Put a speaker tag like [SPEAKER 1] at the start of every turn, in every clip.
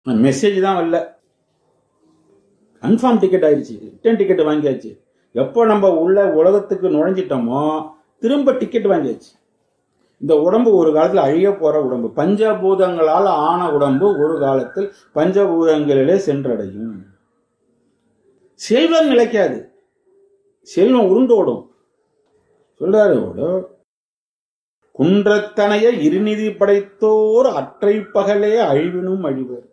[SPEAKER 1] message தான் வரல confirm ticket ஆயிடுச்சு ரிட்டர்ன் டிக்கெட் வாங்கியாச்சு எப்போ நம்ம உள்ள உலகத்துக்கு நுழைஞ்சிட்டோமோ திரும்ப டிக்கெட் வாங்கியாச்சு இந்த உடம்பு ஒரு காலத்தில் அழிய போற உடம்பு பஞ்சபூதங்களால் ஆன உடம்பு ஒரு காலத்தில் பஞ்சபூதங்களிலே சென்றடையும் செல்வம் நிலைக்காது செல்வம் உருண்டோடும் சொல்றாரு ஓடும் குன்றத்தனைய இருநிதி படைத்தோர் அற்றை பகலே அழிவினும் அழிவர்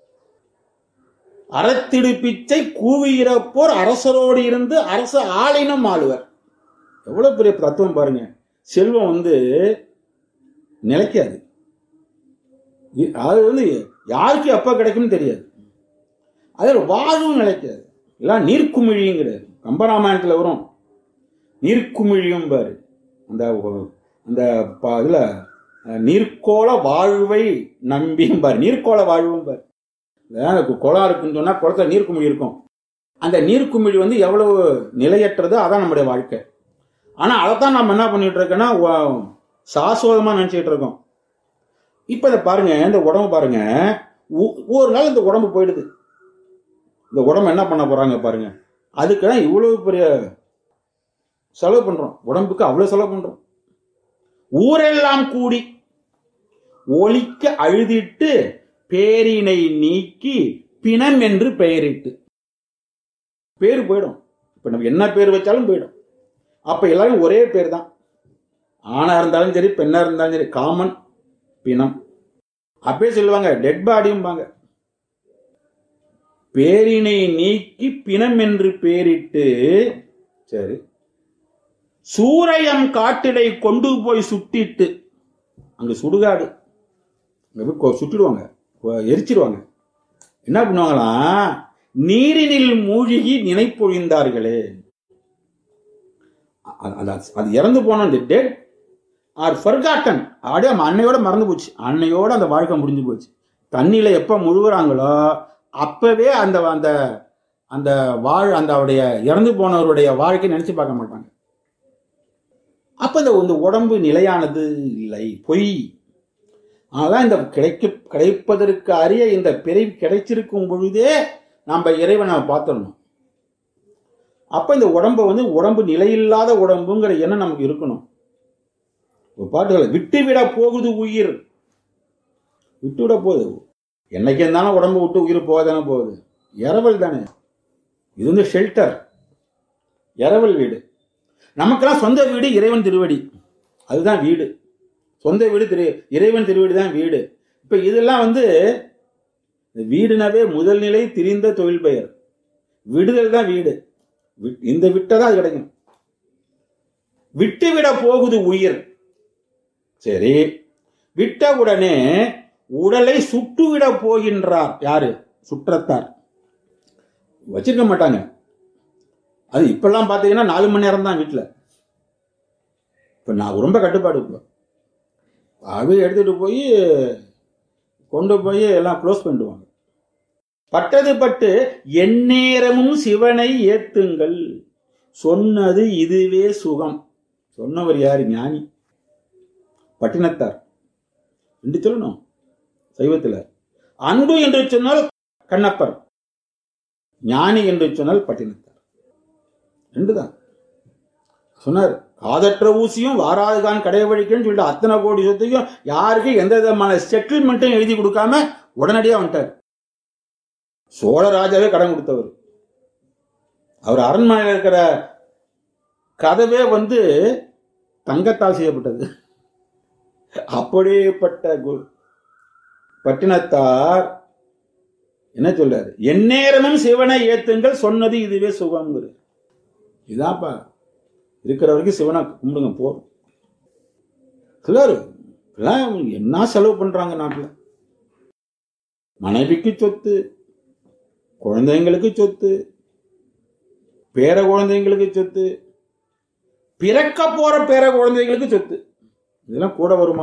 [SPEAKER 1] அறத்திடு பிச்சை கூவியிறப்போர் அரசரோடு இருந்து அரச ஆளினும் ஆளுவர் எவ்வளவு பெரிய தத்துவம் பாருங்க செல்வம் வந்து நிலைக்காது இ- அது வந்து யாருக்கு எப்ப கிடைக்கும்னு தெரியாது அதில் வாழ்வும் நிலைக்காது எல்லாம் நீர்க்குமிழிங்கிறாரு கம்பராமாயணத்துல வரும் நீர்க்குமிழியும் பாரு அந்த ஒ- அந்த ப- இதுல அஹ், நீர்க்கோள வாழ்வை நம்பியும் பாரு நீர்க்கோள வாழ்வும் பாரு அதாவது கு- குளம் இருக்குன்னு சொன்னா குளத்துல நீர்க்குமிழி இருக்கும் அந்த நீர்க்குமிழி வந்து எவ்வளவு நிலையற்றது அதான் நம்முடைய வாழ்க்கை ஆனா அதைத்தான் நம்ம என்ன பண்ணிட்டு இருக்கோம்னா வ- சாஸ்வதமா நினைச்சிட்டு இருக்கோம் இப்ப இதை பாருங்க இந்த உடம்பு பாருங்க ஒ- ஒரு நாள் இந்த உடம்பு போயிடுது இந்த உடம்பு என்ன பண்ண போறாங்க பாருங்க அதுக்குதான் இவ்வளவு பெரிய செலவு பண்றோம் உடம்புக்கு அவ்வளவு செலவு பண்றோம் ஊரெல்லாம் கூடி ஒலிக்க அழுதிட்டு பேரினை நீக்கி பிணம் என்று பெயரிட்டு பேர் போயிடும் இப்ப நம்ம என்ன பேர் வச்சாலும் போயிடும் அப்ப எல்லாரும் ஒரே பேர் தான் ஆணா இருந்தாலும் சரி பெண்ணா இருந்தாலும் சரி காமன் பிணம் அப்பயே சொல்லுவாங்க டெட் பாடியும்பாங்க பேரினை நீக்கி பிணம் என்று பேரிட்டு சரி சூரையம் காட்டிடை கொண்டு போய் சுட்டிட்டு அங்க சுடுகாடு அங்க போய் கொ- சுட்டுடுவாங்க கொ- எரிச்சிடுவாங்க என்ன பண்ணுவாங்களாம் நீரினில் மூழ்கி நினைப்பொழிந்தார்களே அ- அது- அது இறந்து போன அந்த டெட் ஆர் ஃபர்காட்டன் அப்படியே நம்ம அன்னையோட மறந்து போச்சு அன்னையோட அந்த வாழ்க்கை முடிஞ்சு போச்சு தண்ணியில எப்ப முழுகுறாங்களோ அப்பவே அந்த அந்த அந்த வாழ் அந்த அவருடைய இறந்து போனவருடைய வாழ்க்கை நினைச்சு பார்க்க மாட்டாங்க அப்ப இந்த இந்த உடம்பு நிலையானது இல்லை பொய் அதான் இந்த கிடைக்க கிடைப்பதற்கு அரிய இந்த பிறவி கிடைச்சிருக்கும் பொழுதே நம்ம இறைவனை பார்த்துடணும் அப்ப இந்த உடம்பை வந்து உடம்பு நிலையில்லாத உடம்புங்கிற எண்ணம் நமக்கு இருக்கணும் ஒரு பாட்டுகளை விட்டுவிட போகுது உயிர் விட்டுவிட போகுது என்னைக்கு இருந்தாலும் உடம்பு விட்டு உயிர் போகாதானே போகுது இரவல் தானே இது வந்து ஷெல்டர் இரவல் வீடு நமக்கெல்லாம் சொந்த வீடு இறைவன் திருவடி அதுதான் வீடு சொந்த வீடு திரு இறைவன் திருவடி தான் வீடு இப்ப இதெல்லாம் வந்து இந்த வீடுனாவே முதல் நிலை திரிந்த தொழில் பெயர் விடுதல் தான் வீடு வி- இந்த விட்டதான் அது கிடைக்கும் விட்டுவிட போகுது உயிர் சரி விட்ட உடனே உடலை சுட்டுவிட போகின்றார் யாரு சுற்றத்தார் வச்சிருக்க மாட்டாங்க அது இப்பெல்லாம் பாத்தீங்கன்னா நாலு மணி நேரம் தான் வீட்டுல இப்ப நான் ரொம்ப கட்டுப்பாடு இப்போ அது எடுத்துட்டு போய் கொண்டு போய் எல்லாம் க்ளோஸ் பண்ணிடுவாங்க பட்டது பட்டு எந்நேரமும் சிவனை ஏத்துங்கள் சொன்னது இதுவே சுகம் சொன்னவர் யாரு ஞானி பட்டினத்தார் ரெண்டு சொல்லணும் சைவத்துல அன்பு என்று சொன்னால் கண்ணப்பர் ஞானி என்று சொன்னால் பட்டினத்தார் ரெண்டுதான் சொன்னார் காதற்ற ஊசியும் வாராதுகான் கடைவழிக்கன்னு சொல்லிட்டு அத்தனை கோடி சொத்தையும் யாருக்கும் எந்த விதமான செட்டில்மெண்ட்டும் எழுதி கொடுக்காம உடனடியா வந்துட்டார் சோழராஜாவே கடன் கொடுத்தவர் அவர் அரண்மனையில் இருக்கிற கதவே வந்து தங்கத்தால் செய்யப்பட்டது அப்படிப்பட்ட கு- பட்டினத்தார் என்ன சொல்றாரு எந்நேரமும் சிவனை ஏத்துங்கள் சொன்னது இதுவே சுகம்ங்கிறது இதான்ப்பா இருக்கிற வரைக்கும் சிவனை கும்பிடுங்க போதும் சொல்றாரு இதெல்லாம் என்ன செலவு பண்றாங்க நாட்டுல மனைவிக்கு சொத்து குழந்தைங்களுக்கு சொத்து பேர குழந்தைங்களுக்கு சொத்து பிறக்க போற பேர குழந்தைங்களுக்கு சொத்து இதெல்லாம் கூட வருமா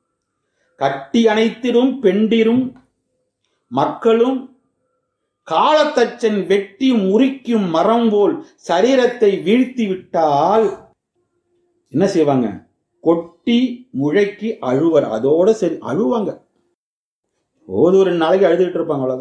[SPEAKER 1] கட்டி அணைத்திடும் பெண்டிரும் மக்களும் காலத்தச்சன் வெட்டி முறிக்கும் மரம் போல் சரீரத்தை வீழ்த்தி விட்டால் என்ன செய்வாங்க கொட்டி முழைக்கி அழுவர் அதோட சரி அழுவாங்க ஒரு ஒரு நாளைக்கு அழுதுகிட்டு இருப்பாங்க அவ்வளவுதான்